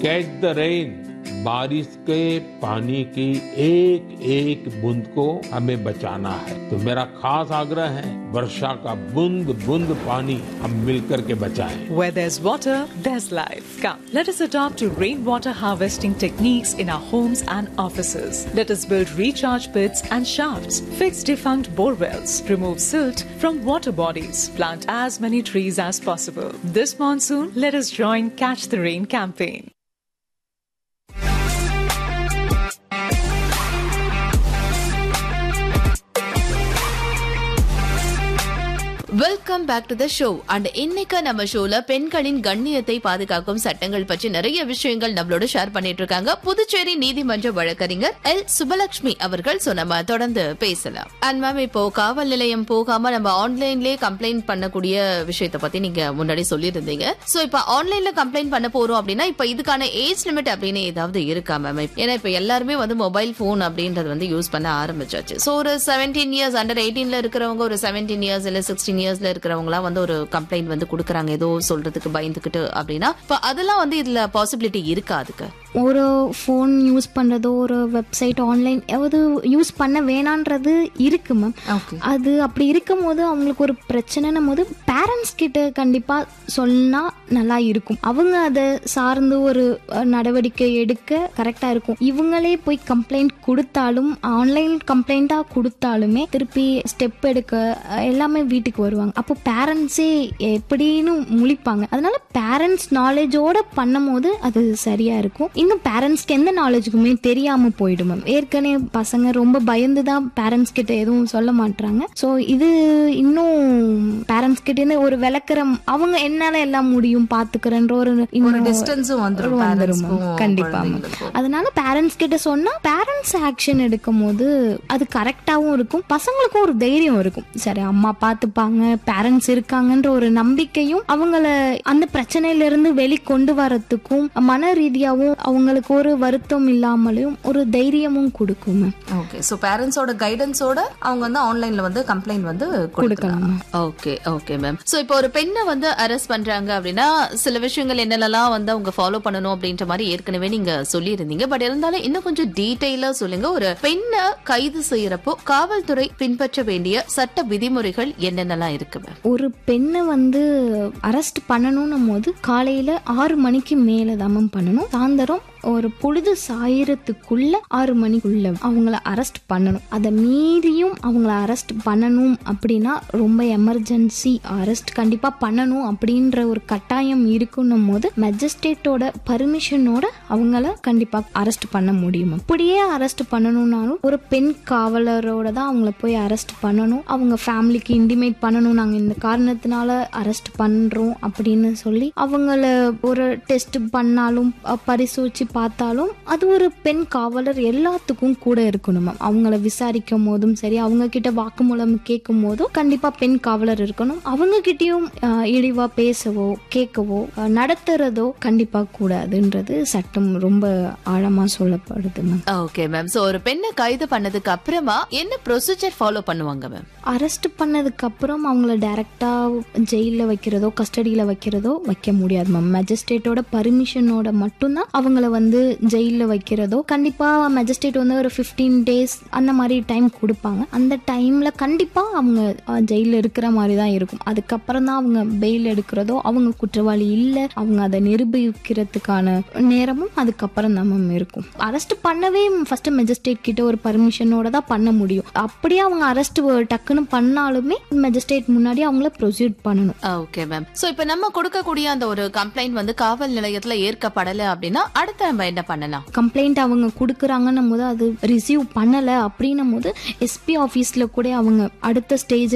Catch the rain बारिश के पानी की एक एक बूंद को हमें बचाना है तो मेरा खास आग्रह है वर्षा का बूंद बूंद पानी हम मिलकर के बचाएं Where there's water, there's life. Come, let us adopt to rainwater harvesting techniques in our homes and offices. Let us build recharge pits and shafts, fix defunct bore wells, remove silt from water bodies, plant as many trees as possible. This monsoon, let us join Catch the Rain campaign. Welcome back to the show and இன்னைக்கு நம்ம ஷோல பெண்களின் கண்ணியத்தை பாதுகாக்கும் சட்டங்கள் பற்றி நிறைய விஷயங்கள் நம்மளோட ஷேர் பண்ணிட்டு இருக்காங்க புதுச்சேரி நீதிமன்ற வழக்கறிஞர் எல் சுபலட்சுமி அவர்கள் சோ நம்ம தொடர்ந்து பேசலாம் அண்ட் மேம் இப்போ காவல் நிலையம் போகாம நம்ம ஆன்லைன்லயே கம்ப்ளைண்ட் பண்ணக்கூடிய விஷயத்த பத்தி நீங்க முன்னாடி சொல்லியிருந்தீங்க சோ இப்ப ஆன்லைன்ல கம்ப்ளைண்ட் பண்ண போறோம் அப்படின்னா இப்ப இதுக்கான ஏஜ் லிமிட் அப்படின்னு ஏதாவது இருக்கா மேம் ஏன்னா இப்ப எல்லாருமே வந்து மொபைல் போன் அப்படின்றது வந்து யூஸ் பண்ண ஆரம்பிச்சாச்சு சோ ஒரு செவன்டீன் இயர்ஸ் அண்டர் எயிட்டீன்ல இருக்கிறவங்க ஒரு செவன்டீன் இயர்ஸ் இல்ல சிக்ஸ்டீன் இயர்ஸ்ல இருக்கிறவங்களாம் வந்து ஒரு கம்ப்ளைண்ட் வந்து கொடுக்குறாங்க ஏதோ சொல்றதுக்கு பயந்துகிட்டு அப்படின்னா இப்ப அதெல்லாம் வந்து இதுல பாசிபிலிட்டி இருக்கா அதுக்கு ஒரு ஃபோன் யூஸ் பண்ணுறதோ ஒரு வெப்சைட் ஆன்லைன் எதாவது யூஸ் பண்ண வேணான்றது இருக்கு மேம் Okay. அது அப்படி இருக்கும் போது அவங்களுக்கு ஒரு பிரச்சனைன்னும் போது பேரண்ட்ஸ் கிட்ட கண்டிப்பாக சொன்னா நல்லா இருக்கும் அவங்க அதை சார்ந்து ஒரு அஹ், நடவடிக்கை எடுக்க கரெக்டாக இருக்கும் இவங்களே போய் கம்ப்ளைண்ட் கொடுத்தாலும் ஆன்லைன் கம்ப்ளைண்ட்டாக கொடுத்தாலுமே திருப்பி ஸ்டெப் எடுக்க அஹ், எல்லாமே வீட்டுக்கு வருவாங்க அப்போ பேரண்ட்ஸே எப்படின்னு முழிப்பாங்க அதனால பேரண்ட்ஸ் நாலேஜோட பண்ணும்போது அது சரியா இருக்கும் இன்னும் பேரண்ட்ஸ்க்கு எந்த நாலேஜுக்குமே தெரியாம போயிடும் மேம் ஏற்கனவே பசங்க ரொம்ப பயந்து தான் பேரண்ட்ஸ் கிட்ட எதுவும் சொல்ல மாட்டாங்க ஸோ இது இன்னும் பேரண்ட்ஸ் கிட்ட இருந்து ஒரு விளக்குறம் அவங்க என்னால எல்லாம் முடியும் பாத்துக்கிறேன்ற ஒரு இன்னும் டிஸ்டன்ஸும் வந்துரும் வந்துரும் ma'am. parents-க்கும் கண்டிப்பா மேம் குழந்தைங்களுக்கும். அதனால பேரண்ட்ஸ் கிட்ட சொன்னா பேரண்ட்ஸ் ஆக்ஷன் எடுக்கும் போது அது கரெக்டாவும் இருக்கும் பசங்களுக்கும் ஒரு தைரியம் இருக்கும் சரி அம்மா பார்த்துப்பாங்க பேரண்ட்ஸ் இருக்காங்கன்ற ஒரு நம்பிக்கையும் அவங்கள அந்த பிரச்சனையில இருந்து வெளி கொண்டு வரத்துக்கும் மன ரீதியாவும் அவங்களுக்கு ஒரு வருத்தம் இல்லாமலும் ஒரு தைரியமும் கொடுக்கும் மேம் ஓகே சோ பேரண்ட்ஸோட கைடன்ஸோட அவங்க வந்து ஆன்லைன்ல வந்து கம்ப்ளைண்ட் வந்து கொடுக்கலாம் ஓகே ஓகே மேம் சோ இப்போ ஒரு பெண்ணை வந்து அரெஸ்ட் பண்றாங்க அப்படின்னா சில விஷயங்கள் என்னென்னலாம் வந்து அவங்க ஃபாலோ பண்ணணும் அப்படின்ற மாதிரி ஏற்கனவே நீங்க சொல்லியிருந்தீங்க பட் இருந்தாலும் இன்னும் கொஞ்சம் டீடைலா சொல்லுங்க ஒரு பெண்ணை கைது செய்யறப்போ காவல்துறை பின்பற்ற வேண்டிய சட்ட விதிமுறைகள் என்னென்னலாம் இருக்கு மேம் ஒரு பெண்ணை வந்து அரெஸ்ட் பண்ணணும்னும் போது காலையில ஆறு மணிக்கு மேல தான் மேம் பண்ணணும் சாயந்தரம் ஒரு பொழுது சாயறதுக்குள்ள ஆறு மணிக்குள்ள அவங்கள அரெஸ்ட் பண்ணணும் அதை மீறியும் அவங்கள அரெஸ்ட் பண்ணணும் அப்படின்னா ரொம்ப எமர்ஜென்சி அரெஸ்ட் கண்டிப்பா பண்ணணும் அப்படின்ற ஒரு கட்டாயம் இருக்குன்னும் போது மெஜிஸ்ட்ரேட்டோட பர்மிஷனோட அவங்கள கண்டிப்பா அரெஸ்ட் பண்ண முடியும் அப்படியே அரெஸ்ட் பண்ணணும்னாலும் ஒரு பெண் காவலரோட தான் அவங்கள போய் அரெஸ்ட் பண்ணணும் அவங்க ஃபேமிலிக்கு இன்டிமேட் பண்ணணும் நாங்கள் இந்த காரணத்தினால அரெஸ்ட் பண்றோம் அப்படின்னு சொல்லி அவங்கள ஒரு டெஸ்ட் பண்ணாலும் அ, பரிசோதிச்சு பார்த்தாலும் அது ஒரு பெண் காவலர் எல்லாத்துக்கும் கூட இருக்கணும் மேம் அவங்கள விசாரிக்கும் போதும் சரி அவங்க கிட்ட வாக்குமூலம் கேட்கும் போதும் கண்டிப்பா பெண் காவலர் இருக்கணும் அவங்க கிட்டயும் அ, இழிவா பேசவோ கேட்கவோ அ, நடத்துறதோ கண்டிப்பா கூடாதுன்றது சட்டம் ரொம்ப ஆழமா சொல்லப்படுது மேம் ஓகே மேம் சோ ஒரு பெண்ணை கைது பண்ணதுக்கு அப்புறமா என்ன ப்ரொசீஜர் ஃபாலோ பண்ணுவாங்க மேம் அரெஸ்ட் பண்ணதுக்கு அப்புறம் அவங்கள டைரக்டா ஜெயிலில் வைக்கிறதோ கஸ்டடியில் வைக்கிறதோ வைக்க முடியாது மேம் மேஜிஸ்ட்ரேட்டோட பர்மிஷனோட மட்டும்தான் அவங்கள வந்து ஜெயிலில் வைக்கிறதோ கண்டிப்பாக மேஜிஸ்ட்ரேட் வந்து ஒரு ஃபிஃப்டீன் டேஸ் அந்த மாதிரி டைம் கொடுப்பாங்க அந்த டைமில் கண்டிப்பாக அவங்க ஜெயிலில் இருக்கிற மாதிரி தான் இருக்கும் அதுக்கப்புறம் தான் அவங்க பெயில் எடுக்கிறதோ அவங்க குற்றவாளி இல்லை அவங்க அதை நிரூபிக்கிறதுக்கான நேரமும் அதுக்கப்புறம் தான் மேம் இருக்கும் அரெஸ்ட் பண்ணவே ஃபர்ஸ்ட் மெஜிஸ்ட்ரேட் கிட்ட ஒரு பர்மிஷனோட தான் பண்ண முடியும் அப்படியே அவங்க அரெஸ்ட் டக்குன்னு பண்ணாலுமே மெஜிஸ்ட்ரேட் முன்னாடி அவங்கள ப்ரொசீட் பண்ணணும் ஓகே மேம் சோ இப்ப நம்ம கொடுக்கக்கூடிய அந்த ஒரு கம்ப்ளைண்ட் வந்து காவல் நிலையத்துல ஏற்கப்படல அப்படின்னா அடுத்து நம்ம என்ன பண்ணலாம் கம்ப்ளைண்ட் அவங்க கொடுக்குறாங்கன்னும் போது அது ரிசீவ் பண்ணலை அப்படின்னும் போது எஸ்பி ஆஃபீஸில் கூட அவங்க அடுத்த ஸ்டேஜ்